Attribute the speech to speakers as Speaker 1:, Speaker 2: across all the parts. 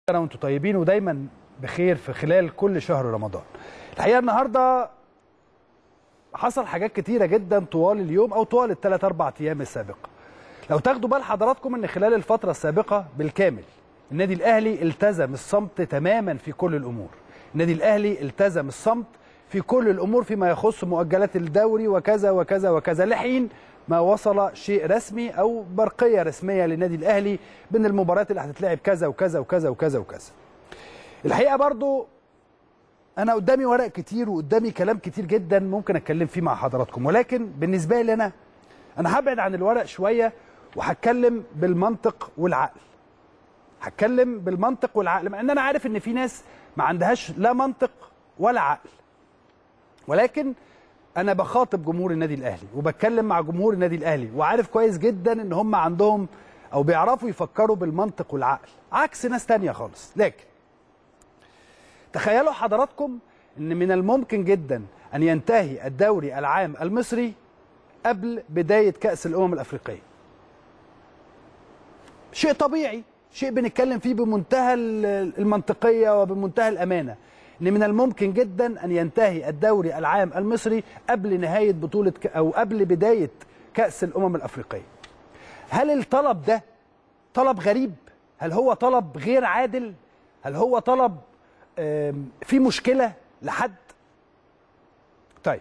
Speaker 1: سنه وانتم طيبين ودايما بخير في خلال كل شهر رمضان. الحقيقه النهارده حصل حاجات كتيره جدا طوال اليوم او طوال الثلاث اربع ايام السابقه. لو تاخدوا بال حضراتكم ان خلال الفتره السابقه بالكامل النادي الاهلي التزم الصمت تماما في كل الامور. النادي الاهلي التزم الصمت في كل الامور فيما يخص مؤجلات الدوري وكذا وكذا وكذا لحين ما وصل شيء رسمي او برقيه رسميه للنادي الاهلي بين المباريات اللي هتتلعب كذا وكذا وكذا وكذا وكذا. الحقيقه برضو انا قدامي ورق كتير وقدامي كلام كتير جدا ممكن اتكلم فيه مع حضراتكم ولكن بالنسبه لي انا انا هبعد عن الورق شويه وهتكلم بالمنطق والعقل. هتكلم بالمنطق والعقل مع ان انا عارف ان في ناس ما عندهاش لا منطق ولا عقل. ولكن انا بخاطب جمهور النادي الاهلي وبتكلم مع جمهور النادي الاهلي وعارف كويس جدا ان هم عندهم او بيعرفوا يفكروا بالمنطق والعقل عكس ناس تانية خالص لكن تخيلوا حضراتكم ان من الممكن جدا ان ينتهي الدوري العام المصري قبل بداية كأس الأمم الأفريقية شيء طبيعي شيء بنتكلم فيه بمنتهى المنطقية وبمنتهى الأمانة ان من الممكن جدا ان ينتهي الدوري العام المصري قبل نهايه بطوله ك... او قبل بدايه كاس الامم الافريقيه. هل الطلب ده طلب غريب؟ هل هو طلب غير عادل؟ هل هو طلب في مشكله لحد؟ طيب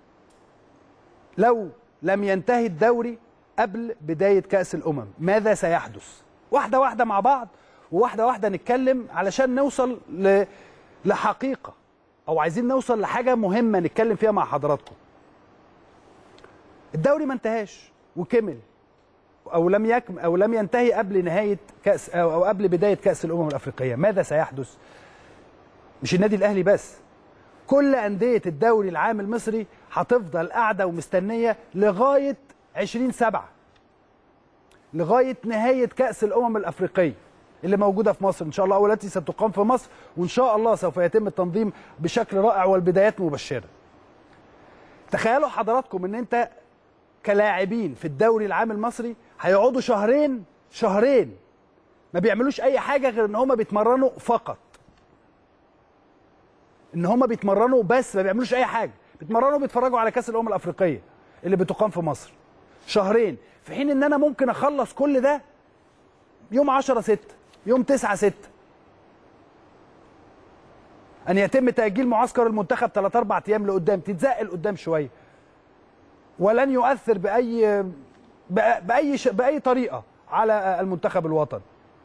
Speaker 1: لو لم ينتهي الدوري قبل بدايه كاس الامم ماذا سيحدث؟ واحده واحده مع بعض وواحده واحده نتكلم علشان نوصل ل لحقيقه او عايزين نوصل لحاجه مهمه نتكلم فيها مع حضراتكم الدوري ما انتهاش وكمل او لم يكم او لم ينتهي قبل نهايه كاس او قبل بدايه كاس الامم الافريقيه ماذا سيحدث مش النادي الاهلي بس كل انديه الدوري العام المصري هتفضل قاعده ومستنيه لغايه 20 7 لغايه نهايه كاس الامم الافريقيه اللي موجوده في مصر ان شاء الله والتي ستقام في مصر وان شاء الله سوف يتم التنظيم بشكل رائع والبدايات مبشره. تخيلوا حضراتكم ان انت كلاعبين في الدوري العام المصري هيقعدوا شهرين شهرين ما بيعملوش اي حاجه غير ان هم بيتمرنوا فقط. ان هم بيتمرنوا بس ما بيعملوش اي حاجه، بيتمرنوا وبيتفرجوا على كاس الامم الافريقيه اللي بتقام في مصر. شهرين في حين ان انا ممكن اخلص كل ده يوم 10 6 يوم 9 6 ان يتم تاجيل معسكر المنتخب 3 4 ايام لقدام تتزق لقدام شويه ولن يؤثر باي باي باي طريقه على المنتخب الوطني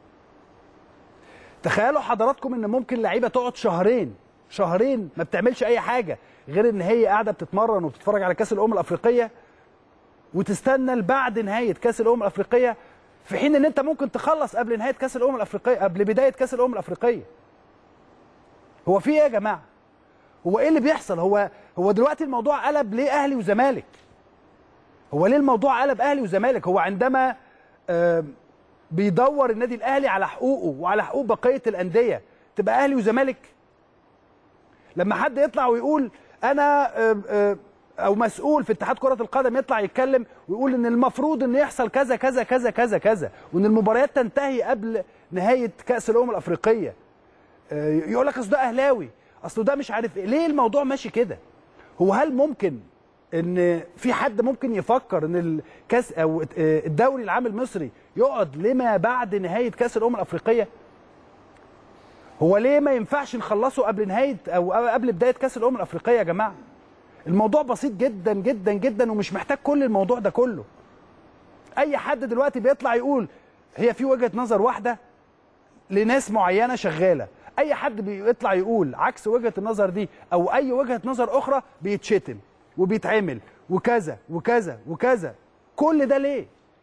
Speaker 1: تخيلوا حضراتكم ان ممكن لعيبه تقعد شهرين شهرين ما بتعملش اي حاجه غير ان هي قاعده بتتمرن وبتتفرج على كاس الامم الافريقيه وتستنى بعد نهايه كاس الامم الافريقيه في حين ان انت ممكن تخلص قبل نهايه كاس الامم الافريقيه قبل بدايه كاس الامم الافريقيه هو في ايه يا جماعه هو ايه اللي بيحصل هو هو دلوقتي الموضوع قلب ليه اهلي وزمالك هو ليه الموضوع قلب اهلي وزمالك هو عندما آه بيدور النادي الاهلي على حقوقه وعلى حقوق بقيه الانديه تبقى اهلي وزمالك لما حد يطلع ويقول انا آه آه او مسؤول في اتحاد كره القدم يطلع يتكلم ويقول ان المفروض ان يحصل كذا كذا كذا كذا كذا وان المباريات تنتهي قبل نهايه كاس الامم الافريقيه يقول لك اصل ده اهلاوي اصل ده مش عارف ايه ليه الموضوع ماشي كده هو هل ممكن ان في حد ممكن يفكر ان الكاس او الدوري العام المصري يقعد لما بعد نهايه كاس الامم الافريقيه هو ليه ما ينفعش نخلصه قبل نهايه او قبل بدايه كاس الامم الافريقيه يا جماعه الموضوع بسيط جدا جدا جدا ومش محتاج كل الموضوع ده كله اي حد دلوقتي بيطلع يقول هي في وجهه نظر واحده لناس معينه شغاله اي حد بيطلع يقول عكس وجهه النظر دي او اي وجهه نظر اخرى بيتشتم وبيتعمل وكذا وكذا وكذا كل ده ليه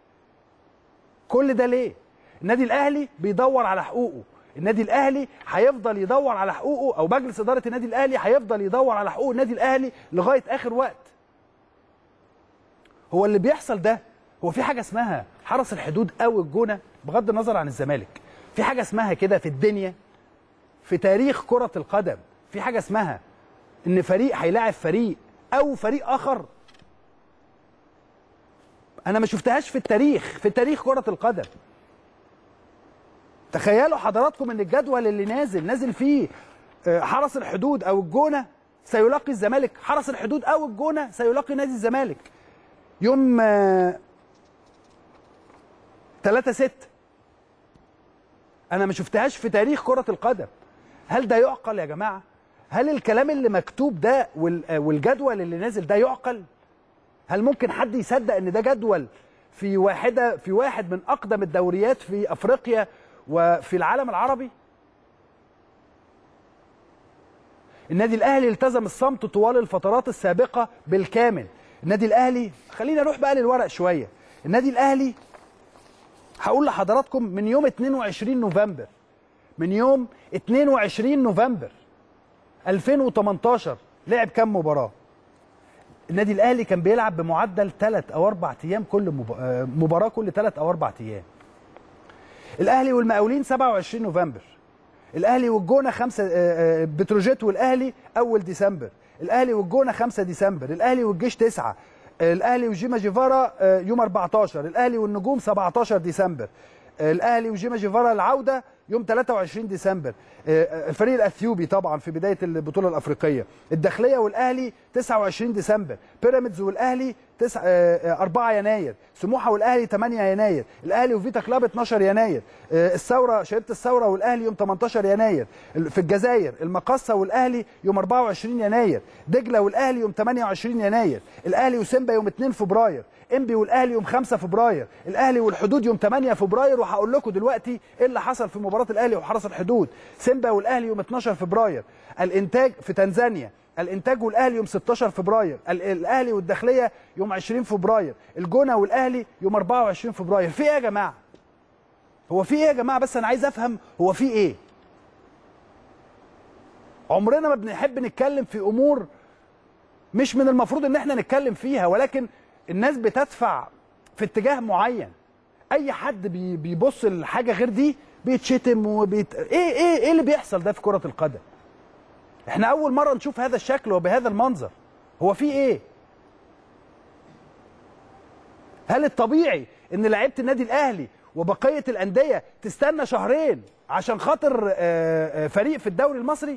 Speaker 1: كل ده ليه النادي الاهلي بيدور على حقوقه النادي الاهلي هيفضل يدور على حقوقه او مجلس اداره النادي الاهلي هيفضل يدور على حقوق النادي الاهلي لغايه اخر وقت هو اللي بيحصل ده هو في حاجه اسمها حرس الحدود او الجونه بغض النظر عن الزمالك في حاجه اسمها كده في الدنيا في تاريخ كره القدم في حاجه اسمها ان فريق هيلاعب فريق او فريق اخر انا ما شفتهاش في التاريخ في تاريخ كره القدم تخيلوا حضراتكم ان الجدول اللي نازل نازل فيه آه، حرس الحدود او الجونه سيلاقي الزمالك حرس الحدود او الجونه سيلاقي نادي الزمالك يوم 3 6 انا ما شفتهاش في تاريخ كره القدم هل ده يعقل يا جماعه هل الكلام اللي مكتوب ده وال- آه، والجدول اللي نازل ده يعقل هل ممكن حد يصدق ان ده جدول في واحده في واحد من اقدم الدوريات في افريقيا وفي العالم العربي النادي الاهلي التزم الصمت طوال الفترات السابقه بالكامل النادي الاهلي خلينا نروح بقى للورق شويه النادي الاهلي هقول لحضراتكم من يوم 22 نوفمبر من يوم 22 نوفمبر 2018 لعب كام مباراه النادي الاهلي كان بيلعب بمعدل ثلاث او اربع ايام كل مب- آه، مباراه كل ثلاث او اربع ايام الاهلي والمقاولين 27 نوفمبر الاهلي والجونه 5 بتروجيت والاهلي اول ديسمبر الاهلي والجونه 5 ديسمبر الاهلي والجيش 9 الاهلي وجيما جيفارا آه، يوم 14 الاهلي والنجوم 17 ديسمبر آه، الاهلي وجيما جيفارا العوده يوم 23 ديسمبر آه، آه، الفريق الاثيوبي طبعا في بدايه البطوله الافريقيه الداخليه والاهلي 29 ديسمبر بيراميدز والاهلي 9 4 يناير سموحه والاهلي 8 يناير الاهلي وفيتا كلاب 12 يناير آه، الثوره شهيده الثوره والاهلي يوم 18 يناير ال- في الجزائر المقصه والاهلي يوم 24 يناير دجله والاهلي يوم 28 يناير الاهلي وسيمبا يوم 2 فبراير انبي والاهلي يوم 5 فبراير الاهلي والحدود يوم 8 فبراير وهقول لكم دلوقتي ايه اللي حصل في مباراه الاهلي وحرس الحدود سيمبا والاهلي يوم 12 فبراير الانتاج في تنزانيا الانتاج والاهلي يوم 16 فبراير ال- الاهلي والداخليه يوم 20 فبراير الجونه والاهلي يوم 24 فبراير في ايه يا جماعه هو في ايه يا جماعه بس انا عايز افهم هو في ايه عمرنا ما بنحب نتكلم في امور مش من المفروض ان احنا نتكلم فيها ولكن الناس بتدفع في اتجاه معين اي حد بي- بيبص لحاجه غير دي بيتشتم وبيت ايه ايه ايه اللي بيحصل ده في كره القدم احنا اول مره نشوف هذا الشكل وبهذا المنظر هو في ايه هل الطبيعي ان لعيبه النادي الاهلي وبقيه الانديه تستنى شهرين عشان خاطر آه، آه، فريق في الدوري المصري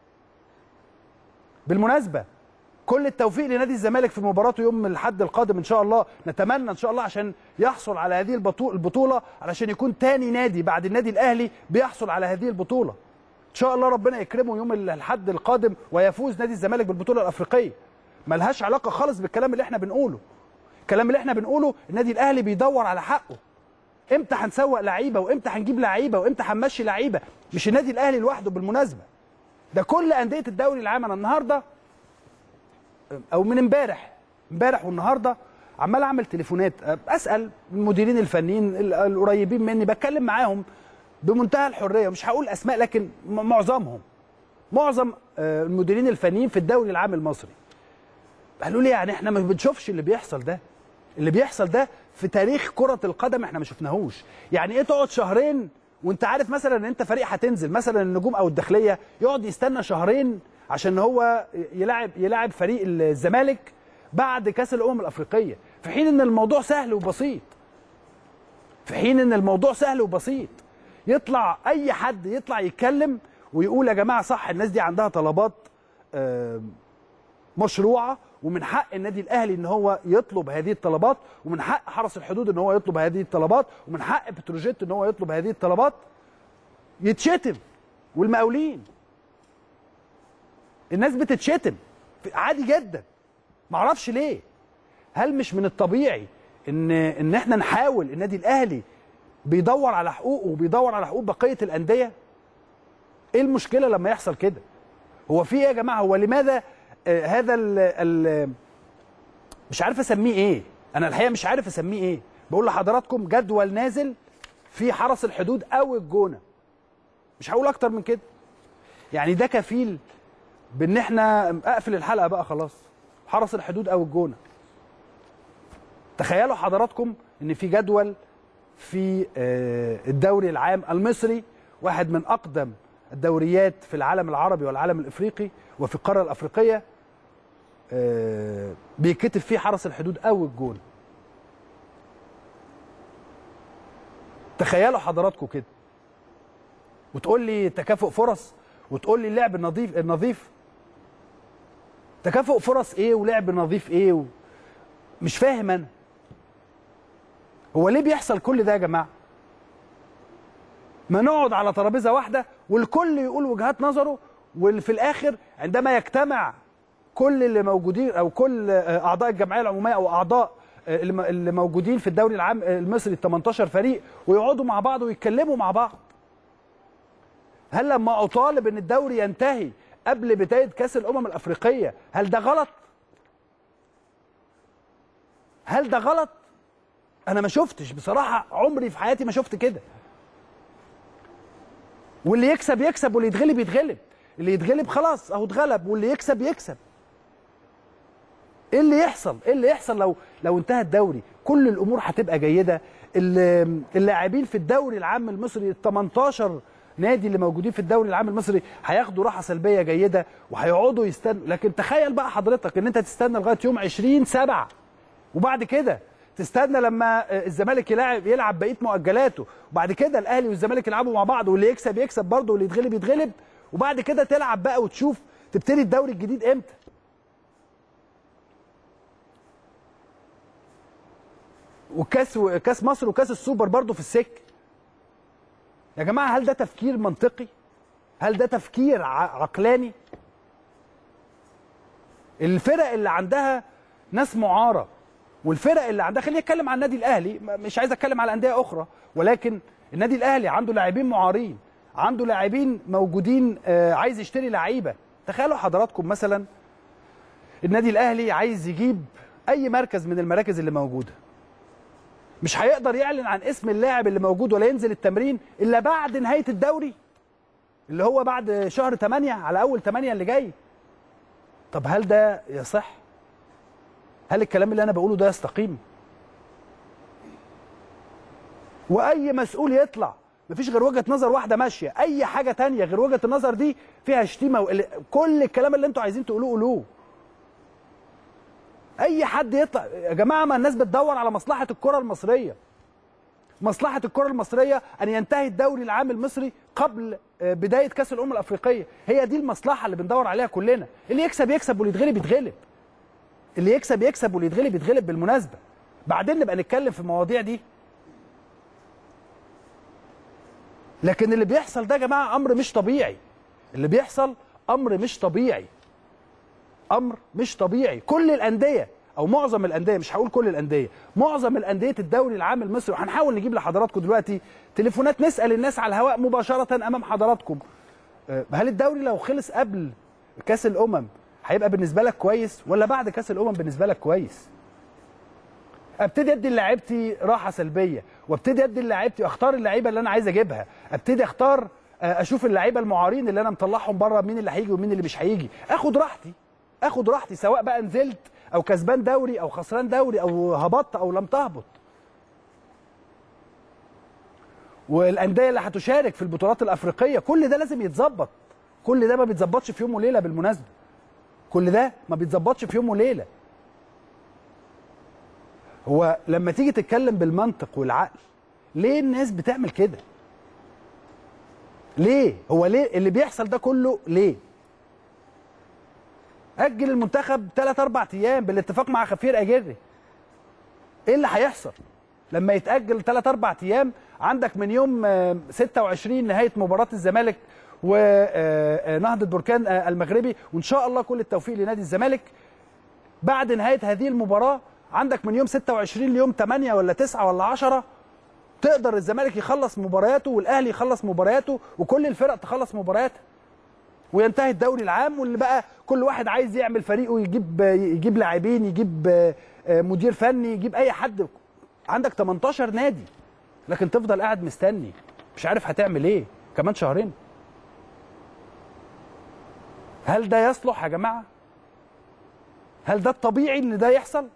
Speaker 1: بالمناسبه كل التوفيق لنادي الزمالك في مباراته يوم الاحد القادم ان شاء الله نتمنى ان شاء الله عشان يحصل على هذه البطو- البطوله علشان يكون تاني نادي بعد النادي الاهلي بيحصل على هذه البطوله ان شاء الله ربنا يكرمه يوم الاحد القادم ويفوز نادي الزمالك بالبطوله الافريقيه ملهاش علاقه خالص بالكلام اللي احنا بنقوله الكلام اللي احنا بنقوله النادي الاهلي بيدور على حقه امتى هنسوق لعيبه وامتى هنجيب لعيبه وامتى هنمشي لعيبه مش النادي الاهلي لوحده بالمناسبه ده كل انديه الدوري العام انا النهارده او من امبارح امبارح والنهارده عمال اعمل تليفونات اسال المديرين الفنيين ال- القريبين مني بتكلم معاهم بمنتهى الحريه مش هقول اسماء لكن م- معظمهم معظم آه، المديرين الفنيين في الدوري العام المصري قالوا لي يعني احنا ما بنشوفش اللي بيحصل ده اللي بيحصل ده في تاريخ كرة القدم احنا ما شفناهوش يعني ايه تقعد شهرين وانت عارف مثلا ان انت فريق هتنزل مثلا النجوم او الداخلية يقعد يستنى شهرين عشان هو يلعب يلعب فريق الزمالك بعد كاس الامم الافريقية في حين ان الموضوع سهل وبسيط في حين ان الموضوع سهل وبسيط يطلع اي حد يطلع يتكلم ويقول يا جماعه صح الناس دي عندها طلبات آه، مشروعه ومن حق النادي الاهلي ان هو يطلب هذه الطلبات ومن حق حرس الحدود ان هو يطلب هذه الطلبات ومن حق بتروجيت ان هو يطلب هذه الطلبات يتشتم والمقاولين الناس بتتشتم عادي جدا معرفش ليه هل مش من الطبيعي ان ان احنا نحاول النادي الاهلي بيدور على حقوقه وبيدور على حقوق بقيه الانديه ايه المشكله لما يحصل كده هو في ايه يا جماعه هو لماذا آه هذا ال ال مش عارف اسميه ايه انا الحقيقه مش عارف اسميه ايه بقول لحضراتكم جدول نازل في حرس الحدود او الجونه مش هقول اكتر من كده يعني ده كفيل بان احنا اقفل الحلقه بقى خلاص حرس الحدود او الجونه تخيلوا حضراتكم ان في جدول في آه، الدوري العام المصري واحد من اقدم الدوريات في العالم العربي والعالم الافريقي وفي القاره الافريقيه آه، بيكتب فيه حرس الحدود او الجون تخيلوا حضراتكم كده وتقول لي تكافؤ فرص وتقول لي اللعب النظيف النظيف تكافؤ فرص ايه ولعب نظيف ايه و... مش فاهم انا هو ليه بيحصل كل ده يا جماعه ما نقعد على ترابيزه واحده والكل يقول وجهات نظره وفي الاخر عندما يجتمع كل اللي موجودين او كل اعضاء الجمعيه العموميه او اعضاء اللي موجودين في الدوري العام المصري ال 18 فريق ويقعدوا مع بعض ويتكلموا مع بعض هل لما اطالب ان الدوري ينتهي قبل بدايه كاس الامم الافريقيه هل ده غلط هل ده غلط انا ما شفتش بصراحه عمري في حياتي ما شفت كده واللي يكسب يكسب واللي يتغلب يتغلب اللي يتغلب خلاص اهو اتغلب واللي يكسب يكسب ايه اللي يحصل ايه اللي يحصل لو لو انتهى الدوري كل الامور هتبقى جيده اللاعبين في الدوري العام المصري ال 18 نادي اللي موجودين في الدوري العام المصري هياخدوا راحه سلبيه جيده وهيقعدوا يستنوا لكن تخيل بقى حضرتك ان انت تستنى لغايه يوم 20 7 وبعد كده تستنى لما الزمالك يلعب يلعب بقيه مؤجلاته وبعد كده الاهلي والزمالك يلعبوا مع بعض واللي يكسب يكسب برضه واللي يتغلب يتغلب وبعد كده تلعب بقى وتشوف تبتدي الدوري الجديد امتى وكاس كاس مصر وكاس السوبر برضه في السكه يا جماعه هل ده تفكير منطقي هل ده تفكير عقلاني الفرق اللي عندها ناس معاره والفرق اللي عندها خليني اتكلم عن النادي الاهلي مش عايز اتكلم على انديه اخرى ولكن النادي الاهلي عنده لاعبين معارين عنده لاعبين موجودين آه عايز يشتري لعيبه تخيلوا حضراتكم مثلا النادي الاهلي عايز يجيب اي مركز من المراكز اللي موجوده مش هيقدر يعلن عن اسم اللاعب اللي موجود ولا ينزل التمرين الا بعد نهايه الدوري اللي هو بعد شهر 8 على اول 8 اللي جاي طب هل ده يصح هل الكلام اللي انا بقوله ده يستقيم واي مسؤول يطلع مفيش غير وجهه نظر واحده ماشيه اي حاجه تانية غير وجهه النظر دي فيها شتيمه و... كل الكلام اللي انتوا عايزين تقولوه قولوه اي حد يطلع يا جماعه ما الناس بتدور على مصلحه الكره المصريه مصلحه الكره المصريه ان ينتهي الدوري العام المصري قبل بدايه كاس الامم الافريقيه هي دي المصلحه اللي بندور عليها كلنا اللي يكسب يكسب واللي يتغلب يتغلب اللي يكسب يكسب واللي يتغلب يتغلب بالمناسبه بعدين نبقى نتكلم في المواضيع دي لكن اللي بيحصل ده يا جماعه امر مش طبيعي اللي بيحصل امر مش طبيعي امر مش طبيعي كل الانديه او معظم الانديه مش هقول كل الانديه معظم الانديه الدوري العام المصري وهنحاول نجيب لحضراتكم دلوقتي تليفونات نسال الناس على الهواء مباشره امام حضراتكم هل الدوري لو خلص قبل كاس الامم هيبقى بالنسبه لك كويس ولا بعد كاس الامم بالنسبه لك كويس ابتدي ادي لعيبتي راحه سلبيه وابتدي ادي لعيبتي اختار اللعيبه اللي انا عايز اجيبها ابتدي اختار اشوف اللعيبه المعارين اللي انا مطلعهم بره مين اللي هيجي ومين اللي مش هيجي اخد راحتي اخد راحتي سواء بقى نزلت او كسبان دوري او خسران دوري او هبطت او لم تهبط والانديه اللي هتشارك في البطولات الافريقيه كل ده لازم يتظبط كل ده ما بيتظبطش في يوم وليله بالمناسبه كل ده ما بيتظبطش في يوم وليله هو لما تيجي تتكلم بالمنطق والعقل ليه الناس بتعمل كده ليه هو ليه اللي بيحصل ده كله ليه اجل المنتخب 3 4 ايام بالاتفاق مع خفير اجري ايه اللي هيحصل لما يتاجل 3 4 ايام عندك من يوم 26 نهايه مباراه الزمالك ونهضه بركان المغربي وان شاء الله كل التوفيق لنادي الزمالك بعد نهايه هذه المباراه عندك من يوم 26 ليوم 8 ولا 9 ولا 10 تقدر الزمالك يخلص مبارياته والاهلي يخلص مبارياته وكل الفرق تخلص مبارياتها وينتهي الدوري العام واللي بقى كل واحد عايز يعمل فريقه يجيب يجيب لاعبين يجيب مدير فني يجيب اي حد عندك 18 نادي لكن تفضل قاعد مستني مش عارف هتعمل ايه كمان شهرين هل ده يصلح يا جماعه هل ده الطبيعي ان ده يحصل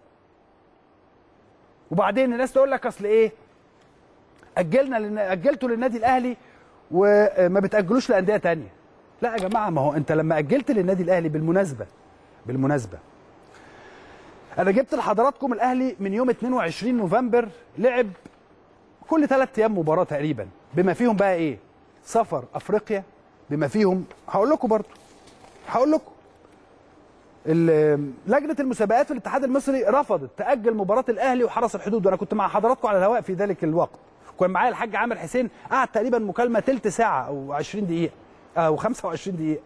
Speaker 1: وبعدين الناس تقول لك اصل ايه اجلنا اجلته للنادي الاهلي وما بتاجلوش لانديه تانية لا يا جماعه ما هو انت لما اجلت للنادي الاهلي بالمناسبه بالمناسبه انا جبت لحضراتكم الاهلي من يوم 22 نوفمبر لعب كل ثلاث ايام مباراه تقريبا بما فيهم بقى ايه سفر افريقيا بما فيهم هقول لكم برضه هقول لكم ال- لجنه المسابقات في الاتحاد المصري رفضت تاجل مباراه الاهلي وحرس الحدود وانا كنت مع حضراتكم على الهواء في ذلك الوقت كان معايا الحاج عامر حسين قعد تقريبا مكالمه تلت ساعه او 20 دقيقه او 25 دقيقه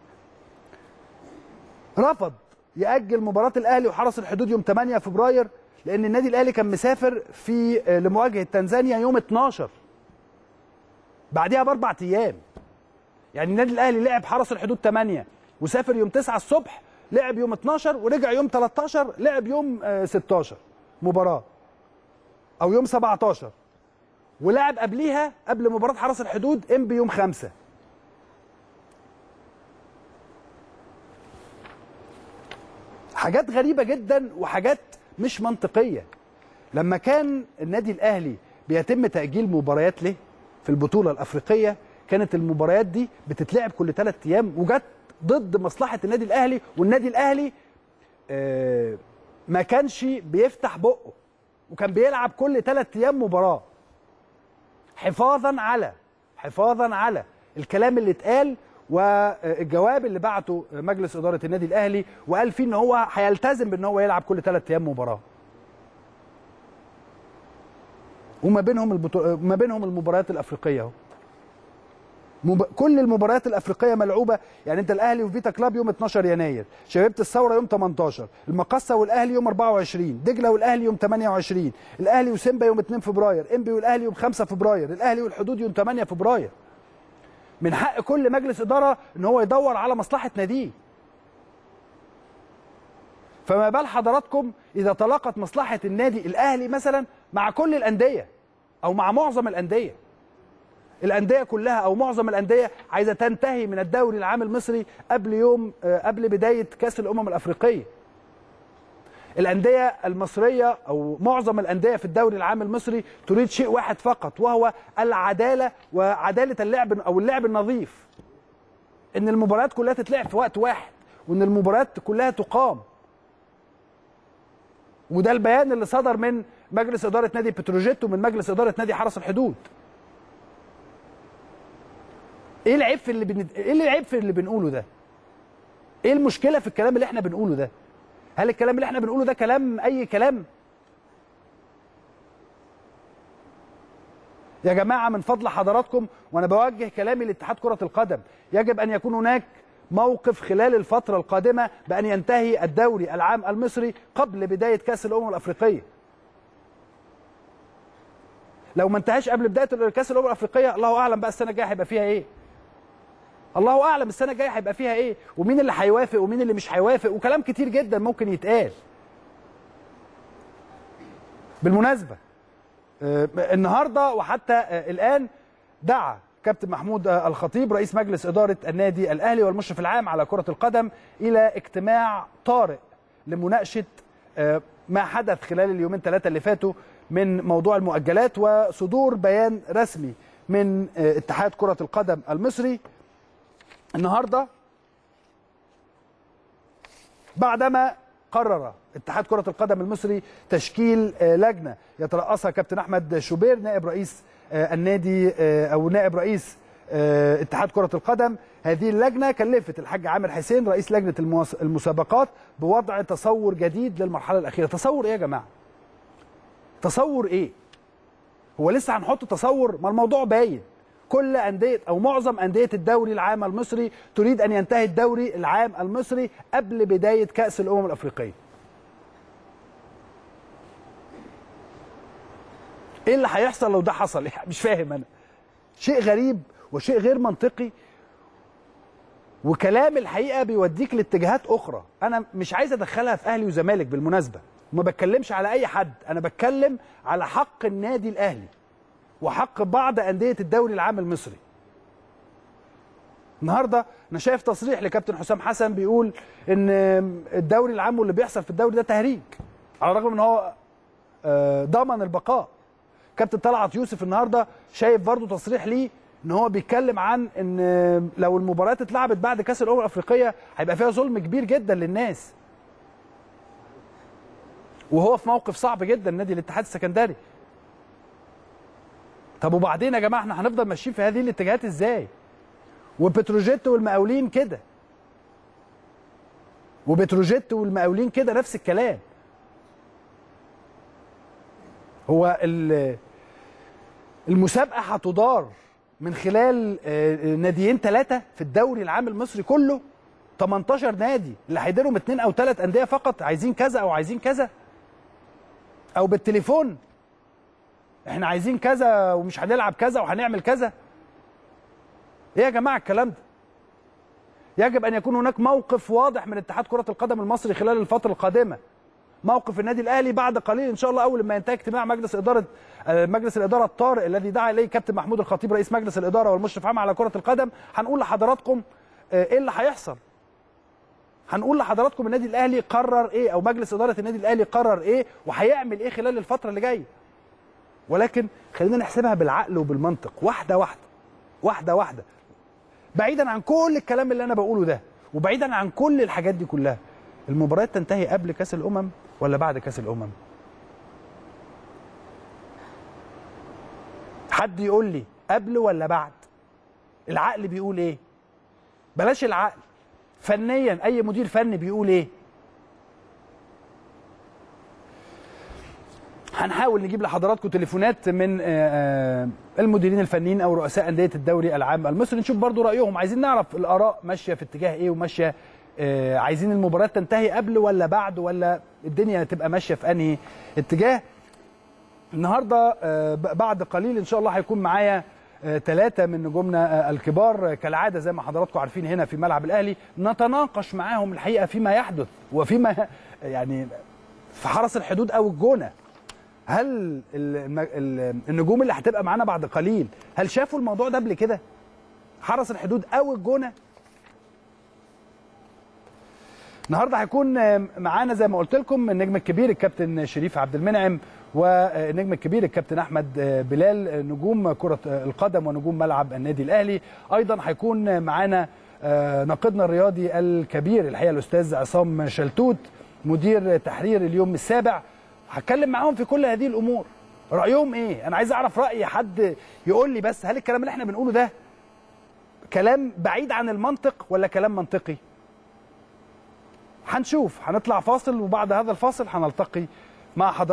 Speaker 1: رفض ياجل مباراه الاهلي وحرس الحدود يوم 8 فبراير لان النادي الاهلي كان مسافر في لمواجهه تنزانيا يوم 12 بعدها باربع ايام يعني النادي الاهلي لعب حرس الحدود 8 وسافر يوم 9 الصبح لعب يوم 12 ورجع يوم 13 لعب يوم آه، 16 مباراه او يوم 17 ولعب قبليها قبل مباراه حرس الحدود ام بي يوم 5 حاجات غريبه جدا وحاجات مش منطقيه لما كان النادي الاهلي بيتم تاجيل مباريات له في البطوله الافريقيه كانت المباريات دي بتتلعب كل ثلاث ايام وجت ضد مصلحه النادي الاهلي والنادي الاهلي آه، ما كانش بيفتح بقه وكان بيلعب كل ثلاث ايام مباراه حفاظا على حفاظا على الكلام اللي اتقال والجواب اللي بعته مجلس اداره النادي الاهلي وقال فيه ان هو هيلتزم بان هو يلعب كل ثلاث ايام مباراه وما بينهم البطو... ما بينهم المباريات الافريقيه اهو مب... كل المباريات الافريقيه ملعوبه يعني انت الاهلي وفيتا كلاب يوم 12 يناير شبيبه الثوره يوم 18 المقصه والاهلي يوم 24 دجله والاهلي يوم 28 الاهلي وسيمبا يوم 2 فبراير انبي والاهلي يوم 5 فبراير الاهلي والحدود يوم 8 فبراير من حق كل مجلس اداره ان هو يدور على مصلحه ناديه فما بال حضراتكم اذا تلاقت مصلحه النادي الاهلي مثلا مع كل الانديه او مع معظم الانديه الانديه كلها او معظم الانديه عايزه تنتهي من الدوري العام المصري قبل يوم آه، قبل بدايه كاس الامم الافريقيه الانديه المصريه او معظم الانديه في الدوري العام المصري تريد شيء واحد فقط وهو العداله وعداله اللعب او اللعب النظيف ان المباريات كلها تتلعب في وقت واحد وان المباريات كلها تقام وده البيان اللي صدر من مجلس اداره نادي بتروجيت ومن مجلس اداره نادي حرس الحدود ايه العيب في اللي بن... ايه العيب في اللي بنقوله ده ايه المشكله في الكلام اللي احنا بنقوله ده هل الكلام اللي احنا بنقوله ده كلام اي كلام يا جماعه من فضل حضراتكم وانا بوجه كلامي لاتحاد كره القدم يجب ان يكون هناك موقف خلال الفتره القادمه بان ينتهي الدوري العام المصري قبل بدايه كاس الامم الافريقيه لو ما انتهاش قبل بدايه كاس الامم الافريقيه الله اعلم بقى السنه الجايه هيبقى فيها ايه الله اعلم السنه الجايه هيبقى فيها ايه ومين اللي هيوافق ومين اللي مش هيوافق وكلام كتير جدا ممكن يتقال بالمناسبه آه، النهارده وحتى آه، الان دعا كابتن محمود آه، الخطيب رئيس مجلس اداره النادي الاهلي والمشرف العام على كره القدم الى اجتماع طارئ لمناقشه آه، ما حدث خلال اليومين ثلاثه اللي فاتوا من موضوع المؤجلات وصدور بيان رسمي من آه، اتحاد كره القدم المصري النهارده بعدما قرر اتحاد كرة القدم المصري تشكيل آه، لجنة يترأسها كابتن أحمد شوبير نائب رئيس آه، النادي آه، أو نائب رئيس آه، اتحاد كرة القدم هذه اللجنة كلفت الحاج عامر حسين رئيس لجنة المواس- المسابقات بوضع تصور جديد للمرحلة الأخيرة تصور إيه يا جماعة؟ تصور إيه؟ هو لسه هنحط تصور ما الموضوع باين كل أندية أو معظم أندية الدوري العام المصري تريد أن ينتهي الدوري العام المصري قبل بداية كأس الأمم الأفريقية إيه اللي هيحصل لو ده حصل مش فاهم أنا شيء غريب وشيء غير منطقي وكلام الحقيقة بيوديك لاتجاهات أخرى أنا مش عايز أدخلها في أهلي وزمالك بالمناسبة وما بتكلمش على أي حد أنا بتكلم على حق النادي الأهلي وحق بعض انديه الدوري العام المصري. النهارده انا شايف تصريح لكابتن حسام حسن بيقول ان الدوري العام واللي بيحصل في الدوري ده تهريج على الرغم ان هو آه، ضمن البقاء. كابتن طلعت يوسف النهارده شايف برضه تصريح ليه ان هو بيتكلم عن ان لو المباريات اتلعبت بعد كاس الامم الافريقيه هيبقى فيها ظلم كبير جدا للناس. وهو في موقف صعب جدا نادي الاتحاد السكندري. طب وبعدين يا جماعه احنا هنفضل ماشيين في هذه الاتجاهات ازاي؟ وبتروجيت والمقاولين كده وبتروجيت والمقاولين كده نفس الكلام هو ال- المسابقه هتدار من خلال آه، ناديين ثلاثه في الدوري العام المصري كله 18 نادي اللي هيديرهم اثنين او ثلاث انديه فقط عايزين كذا او عايزين كذا او بالتليفون احنا عايزين كذا ومش هنلعب كذا وهنعمل كذا ايه يا جماعه الكلام ده يجب ان يكون هناك موقف واضح من اتحاد كره القدم المصري خلال الفتره القادمه موقف النادي الاهلي بعد قليل ان شاء الله اول ما ينتهي اجتماع مجلس اداره آه، مجلس الاداره الطارئ الذي دعا اليه كابتن محمود الخطيب رئيس مجلس الاداره والمشرف عام على كره القدم هنقول لحضراتكم آه، ايه اللي هيحصل هنقول لحضراتكم النادي الاهلي قرر ايه او مجلس اداره النادي الاهلي قرر ايه وهيعمل ايه خلال الفتره اللي جايه ولكن خلينا نحسبها بالعقل وبالمنطق واحده واحده واحده واحده بعيدا عن كل الكلام اللي انا بقوله ده وبعيدا عن كل الحاجات دي كلها المباريات تنتهي قبل كاس الامم ولا بعد كاس الامم حد يقول لي قبل ولا بعد العقل بيقول ايه بلاش العقل فنيا اي مدير فني بيقول ايه هنحاول نجيب لحضراتكم تليفونات من آه، آه، المديرين الفنيين او رؤساء انديه الدوري العام المصري نشوف برضو رايهم عايزين نعرف الاراء ماشيه في اتجاه ايه وماشيه آه، عايزين المباراه تنتهي قبل ولا بعد ولا الدنيا تبقى ماشيه في انهي اتجاه النهارده آه، ب- بعد قليل ان شاء الله هيكون معايا ثلاثة من نجومنا آه، الكبار آه، كالعادة زي ما حضراتكم عارفين هنا في ملعب الأهلي نتناقش معاهم الحقيقة فيما يحدث وفيما يعني في حرس الحدود أو الجونة هل ال- ال- النجوم اللي هتبقى معانا بعد قليل هل شافوا الموضوع ده قبل كده حرس الحدود او الجونه النهارده هيكون معانا زي ما قلت لكم النجم الكبير الكابتن شريف عبد المنعم والنجم الكبير الكابتن احمد بلال نجوم كره القدم ونجوم ملعب النادي الاهلي ايضا هيكون معانا ناقدنا الرياضي الكبير الحقيقه الاستاذ عصام شلتوت مدير تحرير اليوم السابع هتكلم معاهم في كل هذه الامور رايهم ايه انا عايز اعرف راي حد يقول لي بس هل الكلام اللي احنا بنقوله ده كلام بعيد عن المنطق ولا كلام منطقي هنشوف هنطلع فاصل وبعد هذا الفاصل هنلتقي مع حضرتك